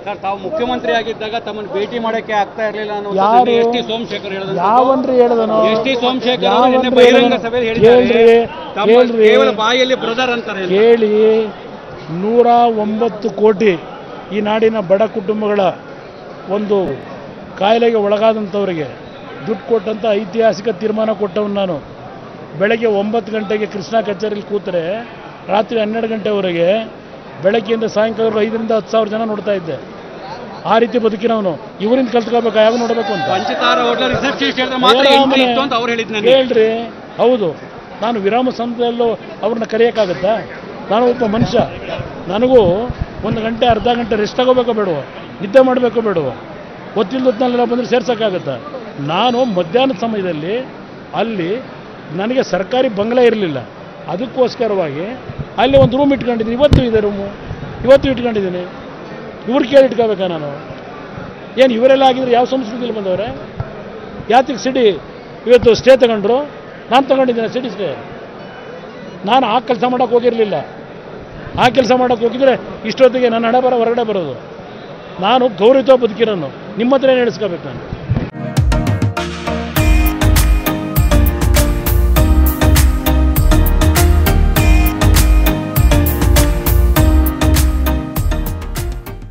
Sir ತಾವು ಮುಖ್ಯಮಂತ್ರಿ ಆಗಿದ್ದಾಗ ತಮ್ಮನ್ನು ಭೇಟಿ ಮಾಡಕ್ಕೆ ಆಗ್ತಾ ಇರಲಿಲ್ಲ ಅನ್ನೋ ಯಾರು? ಎಸ್ ಟಿ ಸೋಮಶೇಖರ್ ಹೇಳಿದಂಥದ್ದು. ಯಾವನ್ರಿ ಹೇಳ್ದನು ಎಸ್ ಟಿ ಸೋಮಶೇಖರ್ ಅವರು ನಿನ್ನೆ ಯಾವನ್ರಿ ಬಹಿರಂಗ ಹೇಳ್ದನು? ಸಭೆಯಲ್ಲಿ ಹೇಳಿದ್ದಾರೆ ಕೇಳ್ರಿ ತಮ್ಮ ಕೇಳ್ರಿ ಕೇವಲ ಬಾಯಲ್ಲಿ ಬ್ರದರ್ ಅಂತಾರೆ ಅಂತ. ಕೇಳಿ ನೂರ ಒಂಬತ್ತು ಕೋಟಿ ಈ ನಾಡಿನ ಬಡ ಕುಟುಂಬಗಳ ಒಂದು ಕಾಯಿಲೆಗೆ ಒಳಗಾದಂಥವರಿಗೆ ದುಡ್ಡು ಕೊಟ್ಟಂಥ ಐತಿಹಾಸಿಕ ತೀರ್ಮಾನ ಕೊಟ್ಟವನು ನಾನು ಬೆಳಗ್ಗೆ ಒಂಬತ್ತು ಗಂಟೆಗೆ ಕೃಷ್ಣ ಕಚೇರಿಲಿ ಕೂತರೆ ರಾತ್ರಿ ಹನ್ನೆರಡು ಗಂಟೆವರೆಗೆ ಬೆಳಗ್ಗೆಯಿಂದ ಸಾಯಂಕಾಲ ಐದರಿಂದ ಹತ್ತು ಸಾವಿರ ಜನ ನೋಡ್ತಾ ಇದ್ದೆ ಆ ರೀತಿ ಬದುಕಿನವನು ಇವರಿಂದ ಕಲ್ತ್ಕೋಬೇಕಾ ಯಾವ ನೋಡಬೇಕು ಅಂತ ಪಂಚತಾರ ಹೋಟ್ಲ ರಿಸೆಪ್ಷನಿಸ್ಟ್ ಹೇಳಿದ್ರೆ ಮಾತ್ರ ಏ entry ರಾಮನೇ. ಇತ್ತು ಅಂತ ಅವ್ರು ಹೇಳಿದ್ ನನಗೆ ಹೇಳ್ರಿ ಹೌದು ನಾನು ವಿರಾಮ ಸಮಯದಲ್ಲೂ ಅವ್ರನ್ನ ಕರೆಯೋಕ್ಕಾಗತ್ತಾ ನಾನು ಒಬ್ಬ ಮನುಷ್ಯ ನನಗೂ ಒಂದು ಗಂಟೆ ಅರ್ಧ ಗಂಟೆ ರೆಸ್ಟ್ ತಗೋಬೇಕೋ ಬೇಡವೋ ನಿದ್ದೆ ಮಾಡಬೇಕೋ ಬೇಡವೋ ಗೊತ್ತಿಲ್ಲದನ್ನೆಲ್ಲ ಬಂದರೆ ಸೇರ್ಸೋಕ್ಕಾಗತ್ತಾ ನಾನು ಮಧ್ಯಾಹ್ನದ ಸಮಯದಲ್ಲಿ ಅಲ್ಲಿ ನನಗೆ ಸರ್ಕಾರಿ ಬಂಗ್ಲೆ ಇರಲಿಲ್ಲ ಅದಕ್ಕೋಸ್ಕರವಾಗಿ ಅಲ್ಲಿ ಒಂದು ರೂಮ್ ಇಟ್ಕೊಂಡಿದ್ದೀನಿ ಇವತ್ತು ಇದೆ ರೂಮು ಇವತ್ತು ಇಟ್ಕೊಂಡಿದ್ದೀನಿ ಇವ್ರು ಕೇಳಿ ಇಟ್ಕೋಬೇಕಾ ನಾನು ಏನು ಇವರೆಲ್ಲ ಆಗಿದ್ರೆ ಯಾವ ಸಂಸ್ಕೃತಿಯಲ್ಲಿ ಬಂದವ್ರೆ ಯಾತಿಗೆ ಸಿಡಿ ಇವತ್ತು ಸ್ಟೇ ತಗೊಂಡ್ರು ನಾನು ತಗೊಂಡಿದ್ದೀನಿ ಸಿಡಿ ಸ್ಟೇ ನಾನು ಆ ಕೆಲಸ ಮಾಡೋಕೆ ಹೋಗಿರಲಿಲ್ಲ ಆ ಕೆಲಸ ಮಾಡೋಕೆ ಹೋಗಿದ್ರೆ ಇಷ್ಟೊತ್ತಿಗೆ ನನ್ನ ಹಣೆ ಬರ ಹೊರಗಡೆ ಬರೋದು ನಾನು ಗೌರವಿತ ಬದುಕಿರೋನು ನಿಮ್ಮ ಹತ್ರ ಏನು ಹೇಳಿಸ್ಕೋಬೇಕು ನಾನು